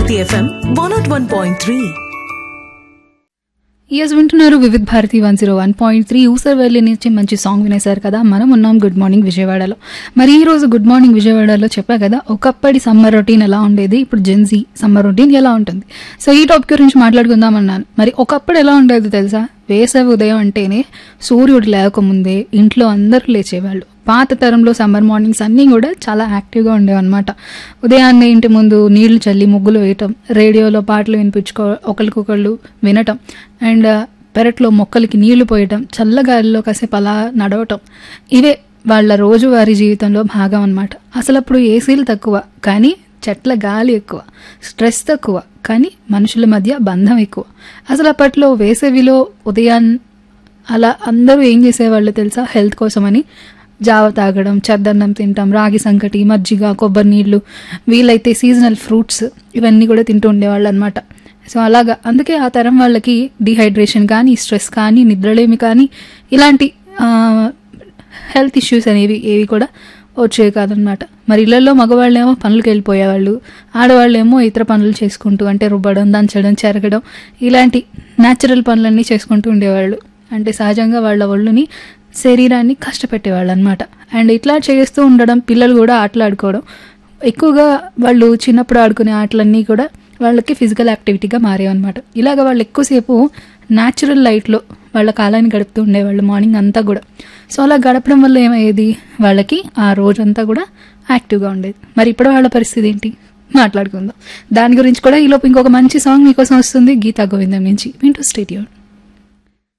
Bharati FM one naught one point three years వింటున్నారు Vividh Bharati one zero one point three ఊసర్ వెళ్ళి నుంచి మంచి సాంగ్ వినేశారు కదా మనం ఉన్నాం గుడ్ మార్నింగ్ విజయవాడలో మరి ఈ రోజు గుడ్ మార్నింగ్ విజయవాడలో చెప్పా కదా ఒకప్పటి సమ్మర్ రొటీన్ ఎలా ఉండేది ఇప్పుడు జెన్సీ సమ్మర్ రొటీన్ ఎలా ఉంటుంది సో ఈ టాపిక్ గురించి మాట్లాడుకుందాం అన్నాను మరి ఒకప్పుడు ఎలా ఉండేది తెలుసా వేసవి ఉదయం అంటేనే సూర్యుడు లేకముందే ఇంట్లో అందరూ లేచేవాళ్ళు పాత తరంలో సమ్మర్ మార్నింగ్స్ అన్నీ కూడా చాలా యాక్టివ్గా ఉండేవన్నమాట ఉదయాన్నే ఇంటి ముందు నీళ్లు చల్లి ముగ్గులు వేయటం రేడియోలో పాటలు వినిపించుకో ఒకరికొకళ్ళు వినటం అండ్ పెరట్లో మొక్కలకి నీళ్లు పోయటం చల్లగాలిలో కాసేపు అలా నడవటం ఇవే వాళ్ళ రోజువారీ జీవితంలో భాగం అన్నమాట అసలు అప్పుడు ఏసీలు తక్కువ కానీ చెట్ల గాలి ఎక్కువ స్ట్రెస్ తక్కువ కానీ మనుషుల మధ్య బంధం ఎక్కువ అసలు అప్పట్లో వేసవిలో ఉదయాన్ అలా అందరూ ఏం చేసేవాళ్ళు తెలుసా హెల్త్ కోసమని జావ తాగడం చద్దన్నం తింటాం రాగి సంకటి మజ్జిగ కొబ్బరి నీళ్ళు వీలైతే సీజనల్ ఫ్రూట్స్ ఇవన్నీ కూడా తింటూ ఉండేవాళ్ళు అనమాట సో అలాగా అందుకే ఆ తరం వాళ్ళకి డిహైడ్రేషన్ కానీ స్ట్రెస్ కానీ నిద్రలేమి కానీ ఇలాంటి హెల్త్ ఇష్యూస్ అనేవి ఏవి కూడా వచ్చేవి కాదనమాట మరి ఇళ్లలో మగవాళ్ళేమో పనులకు వెళ్ళిపోయేవాళ్ళు ఆడవాళ్ళేమో ఇతర పనులు చేసుకుంటూ అంటే రుబ్బడం దంచడం చెరగడం ఇలాంటి న్యాచురల్ పనులన్నీ చేసుకుంటూ ఉండేవాళ్ళు అంటే సహజంగా వాళ్ళ ఒళ్ళుని శరీరాన్ని కష్టపెట్టేవాళ్ళు అనమాట అండ్ ఇట్లా చేస్తూ ఉండడం పిల్లలు కూడా ఆటలు ఆడుకోవడం ఎక్కువగా వాళ్ళు చిన్నప్పుడు ఆడుకునే ఆటలన్నీ కూడా వాళ్ళకి ఫిజికల్ యాక్టివిటీగా మారేవన్నమాట ఇలాగ వాళ్ళు ఎక్కువసేపు న్యాచురల్ లైట్లో వాళ్ళ కాలాన్ని గడుపుతూ ఉండేవాళ్ళు మార్నింగ్ అంతా కూడా సో అలా గడపడం వల్ల ఏమయ్యేది వాళ్ళకి ఆ రోజంతా కూడా యాక్టివ్గా ఉండేది మరి ఇప్పుడు వాళ్ళ పరిస్థితి ఏంటి మాట్లాడుకుందాం దాని గురించి కూడా ఈలోపు ఇంకొక మంచి సాంగ్ మీకోసం వస్తుంది గీతా గోవిందం నుంచి వింటూ స్టేడియం